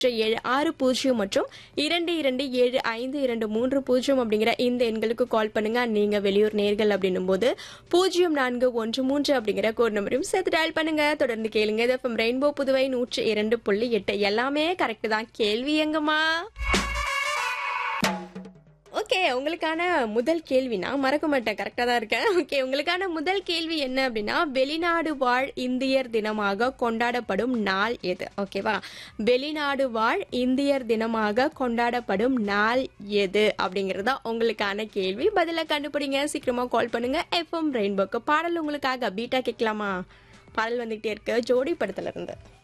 ஏழு ஆறு பூஜ்ஜியம் மற்றும் இரண்டு இரண்டு ஏழு ஐந்து இரண்டு மூன்று பூஜ்ஜியம் அப்படிங்கிற இந்த எண்களுக்கு கால் பண்ணுங்க நீங்க வெளியூர் நேர்கள் அப்படின்னும் போது பூஜ்ஜியம் நான்கு ஒன்று மூன்று அப்படிங்கிற கோட் நம்பரையும் சேர்த்து டயல் பண்ணுங்க தொடர்ந்து கேளுங்க இது எஃப்எம் ரெயின்போ புதுவை நூற்றி இரண்டு புள்ளி எட்டு எல்லாமே கரெக்ட் தான் கேள்வி எங்கம்மா ஓகே உங்களுக்கான முதல் கேள்வி நான் மறக்க மாட்டேன் கரெக்டாக தான் இருக்கேன் ஓகே உங்களுக்கான முதல் கேள்வி என்ன அப்படின்னா வெளிநாடு வாழ் இந்தியர் தினமாக கொண்டாடப்படும் நாள் எது ஓகேவா வெளிநாடு வாழ் இந்தியர் தினமாக கொண்டாடப்படும் நாள் எது அப்படிங்கிறதா உங்களுக்கான கேள்வி பதிலை கண்டுபிடிங்க சீக்கிரமா கால் பண்ணுங்க எஃப்எம் ரெயின்போக்கு பாடல் உங்களுக்காக பீட்டா கேட்கலாமா பாடல் வந்துகிட்டே இருக்கு ஜோடி படத்துல இருந்து